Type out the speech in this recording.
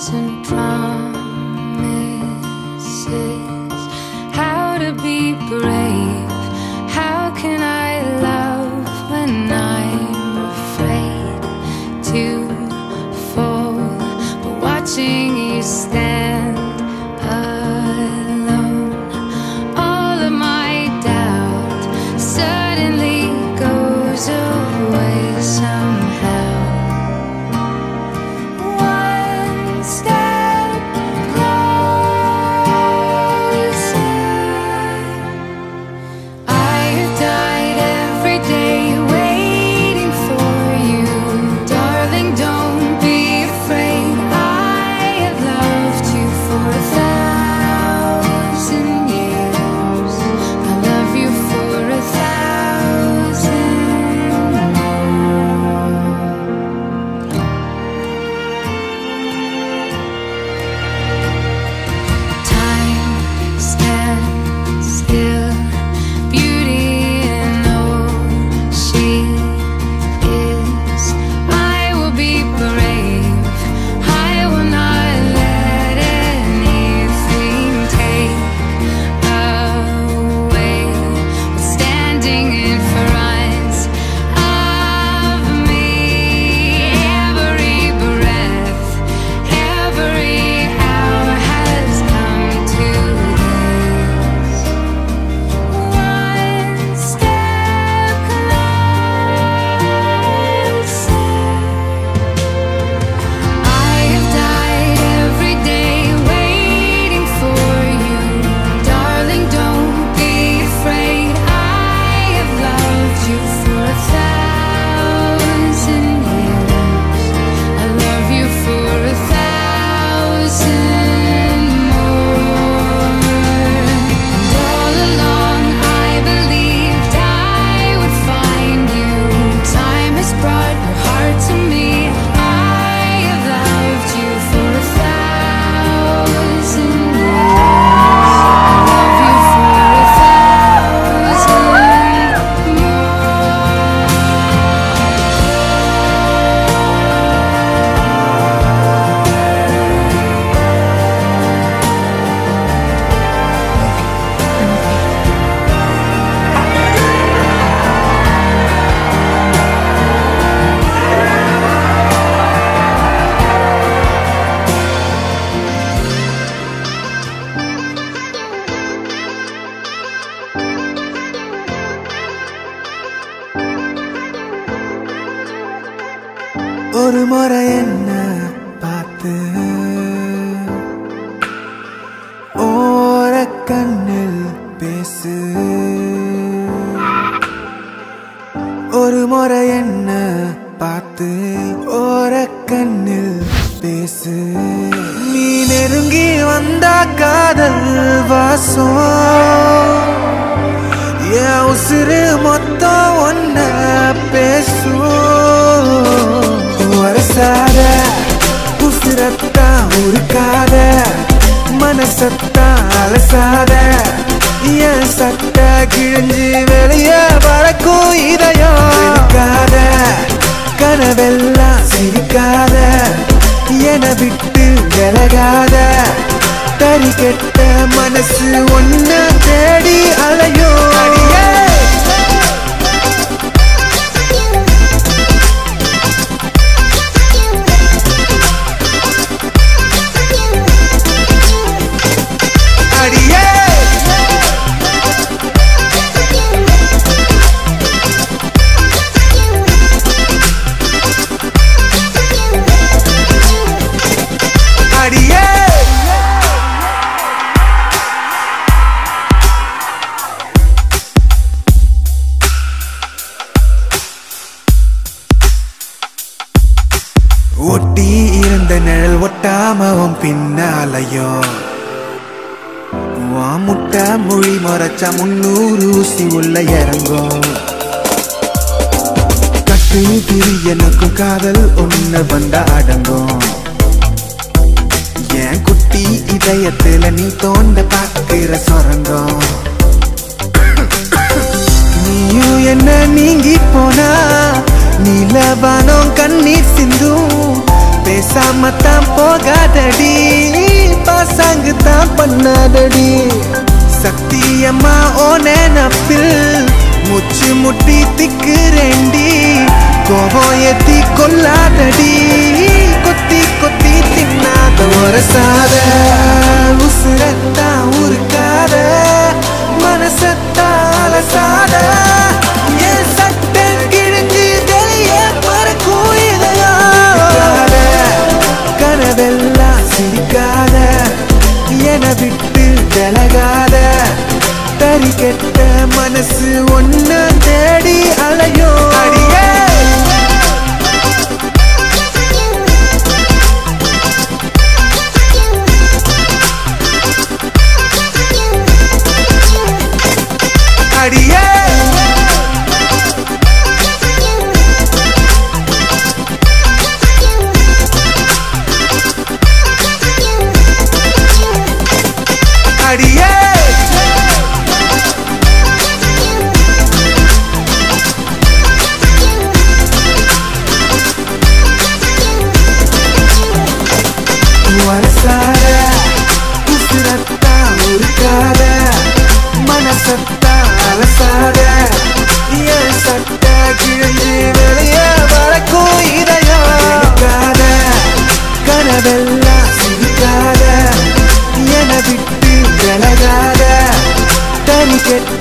vows and promises. How to be brave? How can I love when I'm afraid to fall? But watching you stand alone, all of my doubt suddenly goes away somehow. One step closer. I have died every day waiting for you, darling. Don't be afraid. I have loved you for a thousand years. I love you for a thousand more. Time stands still, beauty in all she is. I will be brave. I will not let anything take away what's standing in front of me. Every breath, every hour has come to this. One step closer. I have died every day waiting for you, darling. Don't be afraid. I have loved you for a thousand years. I love you for a thousand more. And all along I believed I would find you. Time has brought your heart to me. I have loved you for a thousand years. I love you for a thousand ஒரு முறை என்ன பார்த்து ஓர கண்ணில் பேசு ஒரு முறை என்ன பார்த்து ஓர கண்ணில் பேசு நீ நெருங்கி வந்தா காதல் வாசம் என் உசுறு மொத்தம் ஒன்ன பேசும் வரசாத உசுரத்தான் உருக்காத மனசத்தான் அலசாத என் சட்ட கிழிஞ்சு வெளிய பறக்கும் இதயம் இருக்காத கனவெல்லாம் சிரிக்காத என விட்டு விலகாத தறி கெட்ட மனசு ஒன்ன தேடி அலையோ அடியே அடியே அடியே ஒட்டி இருந்த நிழல் ஒட்டாமவும் பின்னாலையோ வா முட்டை மொழி மறைச்சா முன்னூறு ஊசி உள்ள இறங்கும் கட்டு திரி எனக்கும் காதல் ஒண்ணு வந்தா அடங்கும் என் குட்டி இதயத்துல நீ தோண்ட பாக்குற சொரங்கம் நீயும் என்ன நீங்கி போனா நீலவானம் கண்ணீர் சிந்தும் பேசாம பார்க்காம தான் போகாதடி பாசாங்கு தான் பண்ணாதடி சத்தியமா ஓ நினப்பில் முச்சு முட்டி திக்குறேண்டி கோபம் ஏத்தி கொல்லாதடி கொத்தி கொத்தி தின்னாத ஒரு சாத உசுரத்தா உருக்காத மனசத்தான் அலசாத என் சட்டை கிழிஞ்சு வெளியே பறக்கும் இதயம் கனவெல்லாம் சிரிக்காத என விட்டு விலகாத தறி கெட்ட மனசு ஒன்னு தேடி அலையோ அடியே அடியே அடியே வரசாத உசுரத்தா உருக்காத மனசத்தா அலசாத என் சட்ட கிழிஞ்சு வெளியே வரக்கும் இதயம் எடுக்காத கனவெல்லாம் சிரிக்காத என விட்டு விலகாத தனி கெட்ட